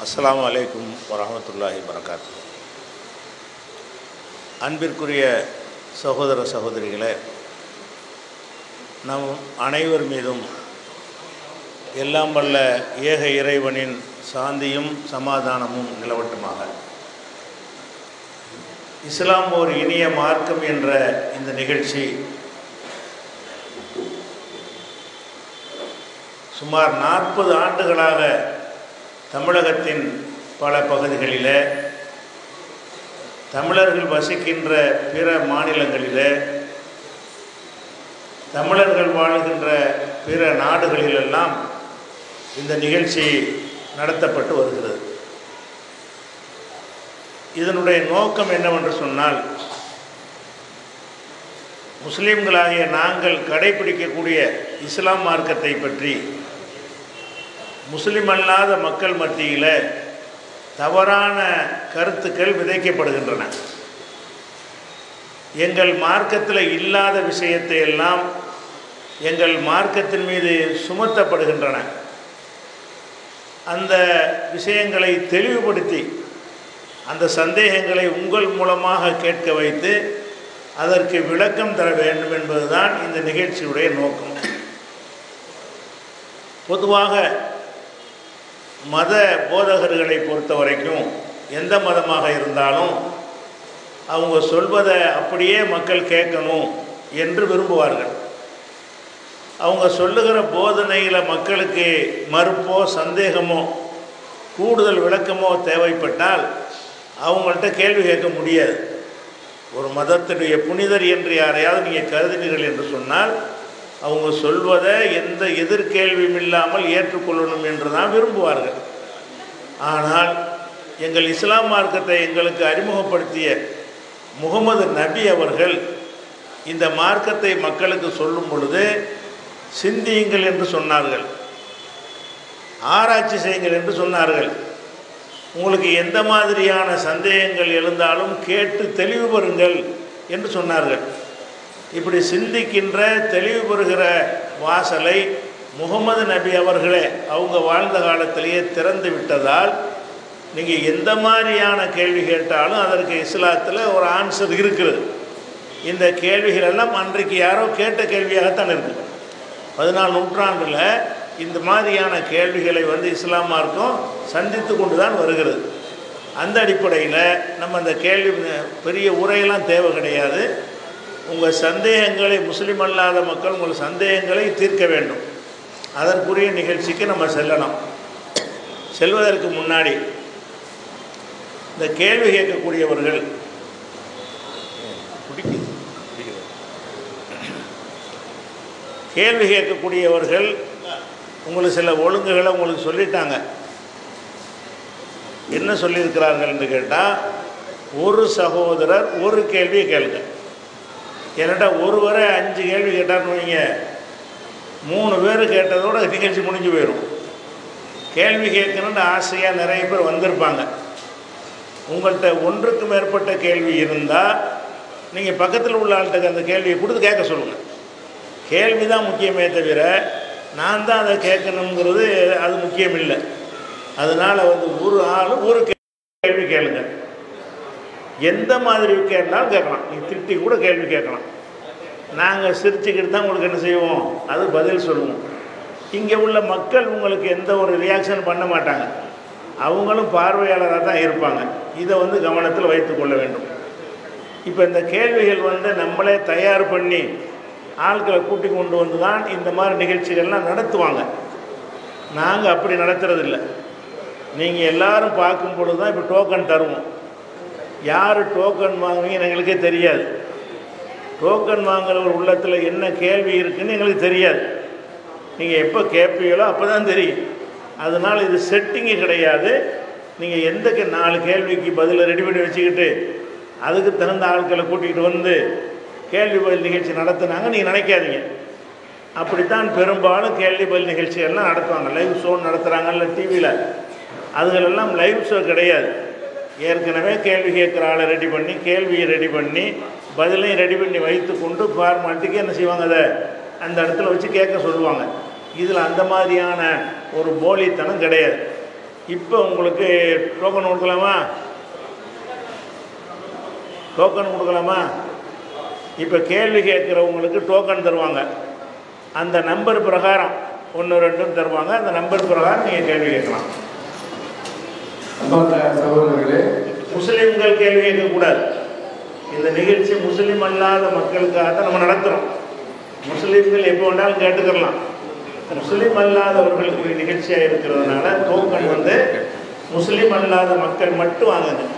அஸ்ஸலாமு அலைக்கும் வரஹமத்துல்லாஹி வரகாத்து அன்பிற்குரிய சகோதர சகோதரிகளே நம் அனைவர் மீதும் எல்லாம் வல்ல ஏக இறைவனின் சாந்தியும் சமாதானமும் நிலவட்டுமாக இஸ்லாம் ஒரு இனிய மார்க்கம் என்ற இந்த நிகழ்ச்சி சுமார் நாற்பது ஆண்டுகளாக தமிழகத்தின் பல பகுதிகளில் தமிழர்கள் வசிக்கின்ற பிற மாநிலங்களில் தமிழர்கள் வாழுகின்ற பிற நாடுகளிலெல்லாம் இந்த நிகழ்ச்சி நடத்தப்பட்டு வருகிறது இதனுடைய நோக்கம் என்னவென்று சொன்னால் முஸ்லீம்களாகிய நாங்கள் கடைபிடிக்கக்கூடிய இஸ்லாம் மார்க்கத்தை பற்றி முஸ்லிம் அல்லாத மக்கள் மத்தியில் தவறான கருத்துக்கள் விதைக்கப்படுகின்றன எங்கள் மார்க்கத்தில் இல்லாத விஷயத்தை எல்லாம் எங்கள் மார்க்கத்தின் மீது சுமத்தப்படுகின்றன அந்த விஷயங்களை தெளிவுபடுத்தி அந்த சந்தேகங்களை உங்கள் மூலமாக கேட்க வைத்து அதற்கு விளக்கம் தர வேண்டும் என்பதுதான் இந்த நிகழ்ச்சியுடைய நோக்கம் பொதுவாக மத போதகர்களை பொறுத்த வரைக்கும் எந்த மதமாக இருந்தாலும் அவங்க சொல்வதை அப்படியே மக்கள் கேட்கணும் என்று விரும்புவார்கள் அவங்க சொல்லுகிற போதனையில் மக்களுக்கு மறுப்போ சந்தேகமோ கூடுதல் விளக்கமோ தேவைப்பட்டால் அவங்கள்ட்ட கேள்வி கேட்க முடியாது ஒரு மதத்தினுடைய புனிதர் என்று யாரையாவது நீங்கள் கருதினீர்கள் என்று சொன்னால் அவங்க சொல்வதை எந்த எதிர்கேள்வியும் இல்லாமல் ஏற்றுக்கொள்ளணும் என்று தான் விரும்புவார்கள் ஆனால் எங்கள் இஸ்லாம் மார்க்கத்தை எங்களுக்கு அறிமுகப்படுத்திய முகமது நபி அவர்கள் இந்த மார்க்கத்தை மக்களுக்கு சொல்லும் பொழுது சிந்தியுங்கள் என்று சொன்னார்கள் ஆராய்ச்சி செய்யுங்கள் என்று சொன்னார்கள் உங்களுக்கு எந்த மாதிரியான சந்தேகங்கள் எழுந்தாலும் கேட்டு தெளிவு பெறுங்கள் என்று சொன்னார்கள் இப்படி சிந்திக்கின்ற தெளிவு பெறுகிற வாசலை முகமது நபி அவர்களே அவங்க வாழ்ந்த காலத்திலேயே திறந்து விட்டதால் நீங்கள் எந்த மாதிரியான கேள்வி கேட்டாலும் அதற்கு இஸ்லாத்தில் ஒரு ஆன்சர் இருக்குது இந்த கேள்விகள் எல்லாம் அன்றைக்கு யாரோ கேட்ட கேள்வியாகத்தான் இருக்குது பதினாலு நூற்றாண்டில் இந்த மாதிரியான கேள்விகளை வந்து இஸ்லாம் மார்க்கம் சந்தித்து கொண்டு தான் வருகிறது அந்த அடிப்படையில் நம்ம அந்த கேள்வி பெரிய உரையெல்லாம் தேவை கிடையாது உங்கள் சந்தேகங்களை முஸ்லீம் அல்லாத மக்கள் உங்கள் சந்தேகங்களை தீர்க்க வேண்டும் அதற்குரிய நிகழ்ச்சிக்கு நம்ம செல்லணும் செல்வதற்கு முன்னாடி இந்த கேள்வி கேட்கக்கூடியவர்கள் பிடிக்குது கேள்வி கேட்கக்கூடியவர்கள் உங்களுக்கு சில ஒழுங்குகளை உங்களுக்கு சொல்லிட்டாங்க என்ன சொல்லியிருக்கிறார்கள் என்று கேட்டால் ஒரு சகோதரர் ஒரு கேள்வியை கேளுங்க ஏன்னாட்டா ஒருவரை அஞ்சு கேள்வி கேட்டார்னு வைங்க மூணு பேர் கேட்டதோட நிகழ்ச்சி முடிஞ்சு போயிடும் கேள்வி கேட்கணுன்னு ஆசையாக நிறைய பேர் வந்திருப்பாங்க உங்கள்கிட்ட ஒன்றுக்கு மேற்பட்ட கேள்வி இருந்தால் நீங்கள் பக்கத்தில் உள்ள ஆள்கிட்ட அந்த கேள்வியை கொடுத்து கேட்க சொல்லுங்கள் கேள்வி தான் முக்கியமே தவிர நான் தான் அதை கேட்கணுங்கிறது அது முக்கியம் இல்லை அதனால் வந்து ஒரு ஆள் ஒரு கேள்வி கேளுங்க எந்த மாதிரி கேட்டாலும் கேட்கலாம் நீங்கள் திட்டி கூட கேள்வி கேட்கலாம் நாங்கள் சிரிச்சுக்கிட்டு தான் உங்களுக்கு என்ன செய்வோம் அது பதில் சொல்லுவோம் இங்கே உள்ள மக்கள் உங்களுக்கு எந்த ஒரு ரியாக்ஷன் பண்ண மாட்டாங்க அவங்களும் பார்வையாளராக தான் இருப்பாங்க இதை வந்து கவனத்தில் வைத்து கொள்ள வேண்டும் இப்போ இந்த கேள்விகள் வந்து நம்மளே தயார் பண்ணி ஆட்களை கூட்டி கொண்டு வந்து தான் இந்த மாதிரி நிகழ்ச்சிகள்லாம் நடத்துவாங்க நாங்கள் அப்படி நடத்துறதில்ல நீங்கள் எல்லோரும் பார்க்கும் பொழுது தான் இப்போ டோக்கன் தருவோம் யார் டோக்கன் வாங்குவீங்கன்னு எங்களுக்கே தெரியாது டோக்கன் வாங்குறவர் உள்ளத்தில் என்ன கேள்வி இருக்குன்னு எங்களுக்கு தெரியாது நீங்கள் எப்போ கேட்பீங்களோ அப்போ தான் தெரியும் அதனால் இது செட்டிங்கு கிடையாது நீங்கள் எந்த கே நாலு கேள்விக்கு பதிலை ரெடி பண்ணி வச்சுக்கிட்டு அதுக்கு தகுந்த ஆட்களை கூட்டிகிட்டு வந்து கேள்வி பதில் நிகழ்ச்சி நடத்துனாங்க நீங்கள் நினைக்காதீங்க அப்படித்தான் பெரும்பாலும் கேள்வி பதில் நிகழ்ச்சிகள்லாம் நடத்துவாங்க லைவ் ஷோ நடத்துகிறாங்கல்ல டிவியில் அதுகளெல்லாம் லைவ் ஷோ கிடையாது ஏற்கனவே கேள்வி கேட்குற ஆளை ரெடி பண்ணி கேள்வியை ரெடி பண்ணி பதிலையும் ரெடி பண்ணி வைத்து கொண்டு ஃபார்மாலிட்டிக்கு என்ன செய்வாங்க அதை அந்த இடத்துல வச்சு கேட்க சொல்லுவாங்க இதில் அந்த மாதிரியான ஒரு போலித்தனம் கிடையாது இப்போ உங்களுக்கு டோக்கன் கொடுக்கலாமா டோக்கன் கொடுக்கலாமா இப்போ கேள்வி கேட்குறவங்களுக்கு டோக்கன் தருவாங்க அந்த நம்பர் பிரகாரம் ஒன்று ரெண்டும் தருவாங்க அந்த நம்பர் பிரகாரம் நீங்கள் கேள்வி கேட்கலாம் அன்பார்ந்த சகோதரர்களே முஸ்லீம்கள் கேள்வி கேட்கக்கூடாது இந்த நிகழ்ச்சி முஸ்லீம் அல்லாத மக்களுக்காக தான் நம்ம நடத்துகிறோம் முஸ்லீம்கள் எப்போ வேணாலும் கேட்டுக்கலாம் முஸ்லீம் அல்லாதவர்களுக்கு நிகழ்ச்சியாக இருக்கிறதுனால டோக்கன் வந்து முஸ்லீம் அல்லாத மக்கள் மட்டும் வாங்குங்க